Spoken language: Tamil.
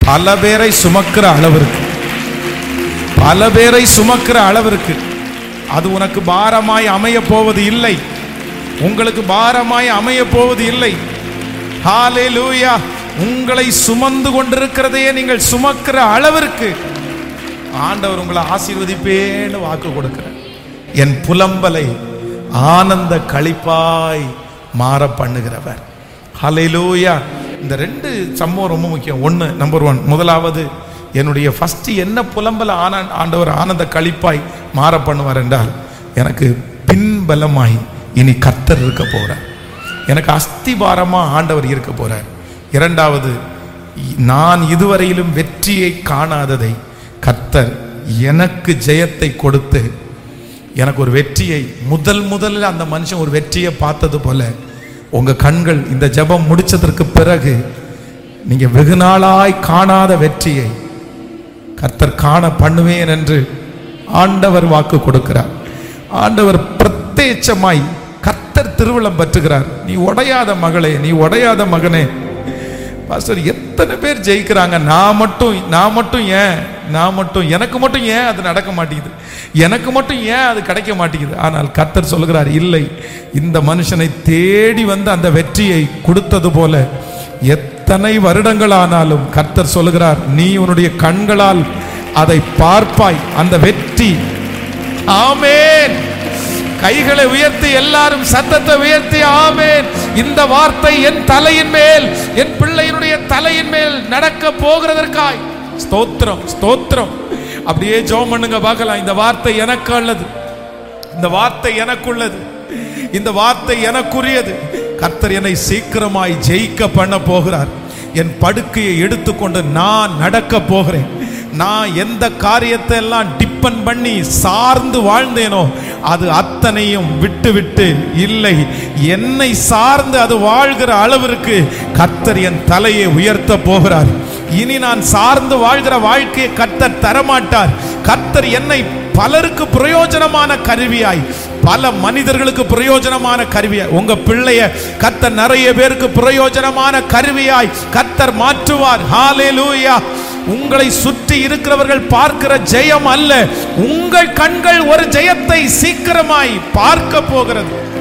பல பேரை சுமக்கிற அளவிற்கு பல பேரை சுமக்கிற அளவிற்கு அது உனக்கு பாரமாய் அமைய போவது இல்லை உங்களுக்கு பாரமாய் அமைய போவது இல்லை ஹalleluya உங்களை சுமந்து கொண்டிருக்கிறதையே நீங்கள் சுமக்கிற அளவிற்கு ஆண்டவர் உங்களை ஆசீர்வதிப்பேன்னு வாக்கு கொடுக்கிறார் என் புலம்பலை ஆனந்த களிப்பாய் மாற பண்ணுகிறவர் ஹalleluya இந்த ரெண்டு சம்பவம் ரொம்ப முக்கியம் ஒன்று நம்பர் ஒன் முதலாவது என்னுடைய ஃபர்ஸ்ட் என்ன புலம்பல ஆன ஆண்டவர் ஆனந்த களிப்பாய் மாற பண்ணுவார் என்றால் எனக்கு பின்பலமாய் இனி கர்த்தர் இருக்க போறார் எனக்கு அஸ்திபாரமா ஆண்டவர் இருக்க போறார் இரண்டாவது நான் இதுவரையிலும் வெற்றியை காணாததை கர்த்தர் எனக்கு ஜெயத்தை கொடுத்து எனக்கு ஒரு வெற்றியை முதல் முதல்ல அந்த மனுஷன் ஒரு வெற்றியை பார்த்தது போல உங்க கண்கள் இந்த ஜெபம் முடிச்சதற்கு பிறகு நீங்க வெகு நாளாய் காணாத வெற்றியை கர்த்தர் காண பண்ணுவேன் என்று ஆண்டவர் வாக்கு கொடுக்கிறார் ஆண்டவர் பிரத்யட்சமாய் கர்த்தர் திருவிழம் பற்றுகிறார் நீ உடையாத மகளே நீ உடையாத மகனே பாஸ்டர் எத்தனை பேர் ஜெயிக்கிறாங்க நான் மட்டும் நான் மட்டும் ஏன் நான் மட்டும் எனக்கு மட்டும் ஏன் அது நடக்க மாட்டேங்குது எனக்கு மட்டும் ஏன் அது கிடைக்க மாட்டேங்குது ஆனால் கர்த்தர் சொல்கிறார் இல்லை இந்த மனுஷனை தேடி வந்து அந்த வெற்றியை கொடுத்தது போல எத்தனை வருடங்கள் ஆனாலும் கர்த்தர் சொல்கிறார் நீ உன்னுடைய கண்களால் அதை பார்ப்பாய் அந்த வெற்றி ஆமென் கைகளை உயர்த்தி எல்லாரும் சத்தத்தை உயர்த்தி ஆமென் இந்த வார்த்தை என் தலையின் மேல் என் பிள்ளையினுடைய தலையின் மேல் நடக்க போகிறதற்காய் ஸ்தோத்திரம் ஸ்தோத்திரம் அப்படியே ஜெபம் பண்ணுங்க பார்க்கலாம் இந்த வார்த்தை எனக்கு உள்ளது இந்த வார்த்தை எனக்குள்ளது இந்த வார்த்தை எனக்குரியது கர்த்தர் என்னை சீக்கிரமாய் ஜெயிக்க பண்ண போகிறார் என் படுக்கையை எடுத்துக்கொண்டு நான் நடக்க போகிறேன் நான் எந்த காரியத்தை எல்லாம் டிப்பன் பண்ணி சார்ந்து வாழ்ந்தேனோ அது அத்தனையும் விட்டு விட்டு இல்லை என்னை சார்ந்து அது வாழ்கிற அளவிற்கு கர்த்தர் என் தலையை உயர்த்த போகிறார் இனி நான் சார்ந்து வாழ்கிற வாழ்க்கையை கர்த்தர் தரமாட்டார் கர்த்தர் என்னை பலருக்கு பிரயோஜனமான கருவியாய் பல மனிதர்களுக்கு பிரயோஜனமான கருவியாய் உங்க பிள்ளைய கர்த்தர் நிறைய பேருக்கு பிரயோஜனமான கருவியாய் கர்த்தர் மாற்றுவார் ஹalleluya உங்களை சுற்றி இருக்கிறவர்கள் பார்க்கிற ஜெயம் அல்ல உங்கள் கண்கள் ஒரு ஜெயத்தை சீக்கிரமாய் பார்க்க போகிறது